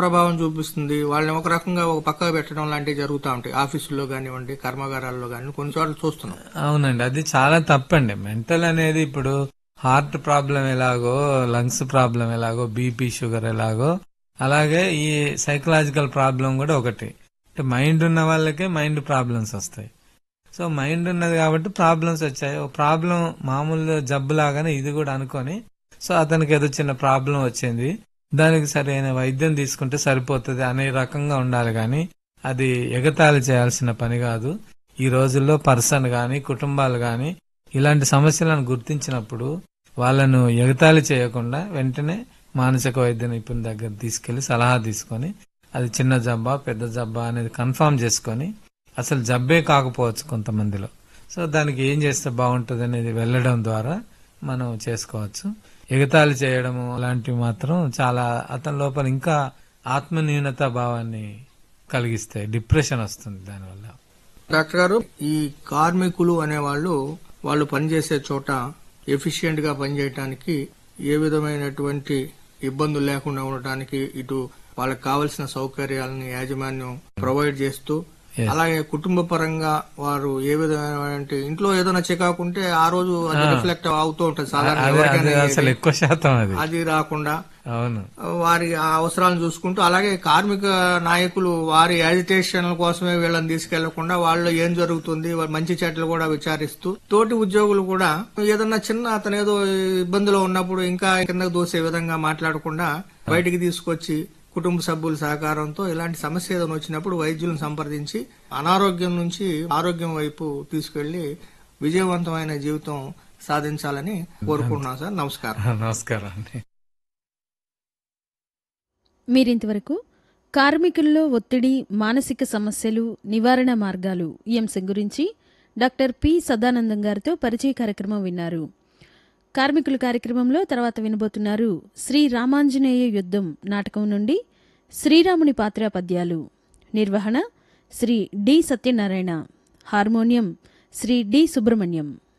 ప్రభావం చూపిస్తుంది వాళ్ళని ఒక రకంగా ఒక పక్కకు పెట్టడం లాంటివి జరుగుతూ ఉంటాయి ఆఫీసుల్లో కానివ్వండి కర్మాగారాల్లో కానివ్వండి కొన్ని చోట్ల చూస్తున్నాం అవునండి అది చాలా తప్పండి మెంటల్ అనేది ఇప్పుడు హార్ట్ ప్రాబ్లం ఎలాగో లంగ్స్ ప్రాబ్లం ఎలాగో బీపీ షుగర్ ఎలాగో అలాగే ఈ సైకలాజికల్ ప్రాబ్లం కూడా ఒకటి అంటే మైండ్ ఉన్న వాళ్ళకే మైండ్ ప్రాబ్లమ్స్ వస్తాయి సో మైండ్ ఉన్నది కాబట్టి ప్రాబ్లమ్స్ వచ్చాయి ఓ ప్రాబ్లం మామూలు జబ్బు లాగానే ఇది కూడా అనుకొని సో అతనికి ఏదో చిన్న ప్రాబ్లం వచ్చింది దానికి సరైన వైద్యం తీసుకుంటే సరిపోతుంది అనే రకంగా ఉండాలి కానీ అది ఎగతాళి చేయాల్సిన పని కాదు ఈ రోజుల్లో పర్సన్ గాని కుటుంబాలు గాని ఇలాంటి సమస్యలను గుర్తించినప్పుడు వాళ్ళను ఎగతాళి చేయకుండా వెంటనే మానసిక వైద్య నిపుణుల దగ్గర తీసుకెళ్లి సలహా తీసుకొని అది చిన్న జబ్బా పెద్ద జబ్బా అనేది కన్ఫర్మ్ చేసుకొని అసలు జబ్బే కాకపోవచ్చు కొంతమందిలో సో దానికి ఏం చేస్తే బాగుంటుంది అనేది వెళ్ళడం ద్వారా మనం చేసుకోవచ్చు ఎగతాళి చేయడము అలాంటివి మాత్రం చాలా అతని లోపల ఇంకా ఆత్మన్యూనత భావాన్ని కలిగిస్తాయి డిప్రెషన్ వస్తుంది దానివల్ల డాక్టర్ గారు ఈ కార్మికులు అనేవాళ్ళు వాళ్ళు పనిచేసే చోట ఎఫిషియెంట్ గా పనిచేయడానికి ఏ విధమైనటువంటి ఇబ్బందులు లేకుండా ఉండటానికి ఇటు వాళ్ళకి కావలసిన సౌకర్యాలను యాజమాన్యం ప్రొవైడ్ చేస్తూ Yes. అలాగే కుటుంబ పరంగా వారు ఏ విధమైన ఇంట్లో ఏదైనా చికాకుంటే ఆ రోజు అది రిఫ్లెక్ట్ అవుతూ ఉంటుంది సాధారణ అది అది ఎవరికైనా అసలు ఎక్కువ శాతం అది అది రాకుండా అవును వారి ఆ అవసరాలను చూసుకుంటూ అలాగే కార్మిక నాయకులు వారి యాజిటేషన్ కోసమే వీళ్ళని తీసుకెళ్లకుండా వాళ్ళు ఏం జరుగుతుంది వారి మంచి చెట్లు కూడా విచారిస్తూ తోటి ఉద్యోగులు కూడా ఏదన్నా చిన్న అతను ఏదో ఇబ్బందిలో ఉన్నప్పుడు ఇంకా కిందకు దోసే విధంగా మాట్లాడకుండా బయటికి తీసుకొచ్చి కుటుంబ సభ్యుల సహకారంతో ఇలాంటి సమస్య ఏదైనా వచ్చినప్పుడు వైద్యులను సంప్రదించి అనారోగ్యం నుంచి ఆరోగ్యం వైపు తీసుకెళ్లి విజయవంతమైన జీవితం సాధించాలని కోరుకుంటున్నాను సార్ నమస్కారం నమస్కారం అండి మీరింతవరకు కార్మికుల్లో ఒత్తిడి మానసిక సమస్యలు నివారణ మార్గాలు ఈ అంశం గురించి డాక్టర్ పి సదానందం గారితో పరిచయ కార్యక్రమం విన్నారు కార్మికుల కార్యక్రమంలో తర్వాత వినబోతున్నారు శ్రీ రామాంజనేయ యుద్ధం నాటకం నుండి శ్రీరాముని పాత్ర పద్యాలు నిర్వహణ Shri D Satyanarayana harmonium Shri D Subrahmanyam